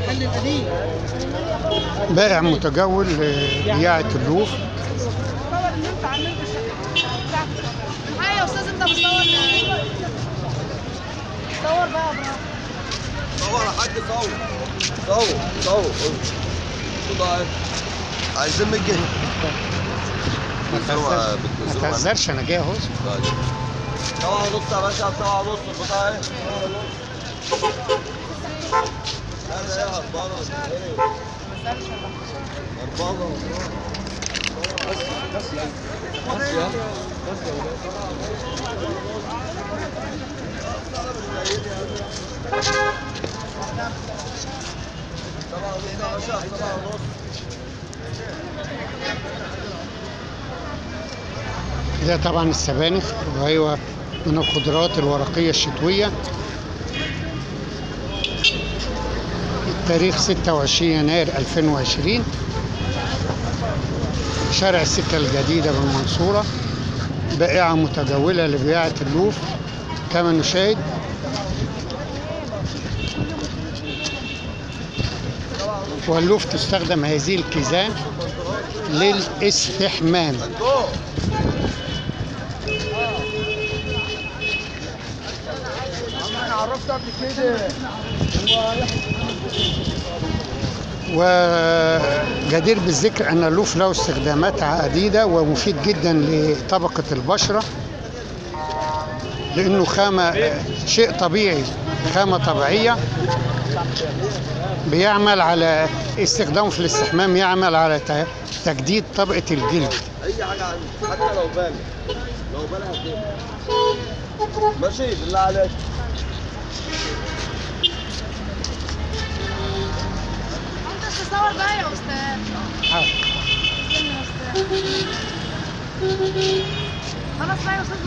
المحل القديم بائع متجول لبياعة اللوف صور ان انت عملت الشقه الحقيقه يا استاذ انت بتصور صور بقى يا برا صور يا حاج صور صور صور خد اهي عايزين 100 جنيه ما بتزوق- تهزرش بتزوق. ما تهزرش انا جاي اهو طيب سبعة ونص يا باشا سبعة ونص البضاعة اهي هذا ايه أربعة ايه أربعة سبعة ونص يا باشا سبعة ونص ده طبعا السبانخ وهي من الخضروات الورقية الشتوية التاريخ 26 يناير 2020 شارع السكة الجديدة بالمنصورة بائعة متجولة لبياعة اللوف كما نشاهد واللوف تستخدم هذه الكيزان للاستحمام جو انا عرفت قبل كده وجدير بالذكر أن اللوف له استخدامات عديدة ومفيد جدا لطبقة البشرة لأنه خامة شيء طبيعي خامة طبيعية بيعمل على استخدامه في الاستحمام يعمل على ت- تجديد طبقة الجلد اي حاجه عندي حتى لو بالك لو بالك هتجيبها. ماشي بالله عليك انت مش تصور بقى يا استاذ حاضر. استنى يا استاذ خلاص بقى يا استاذ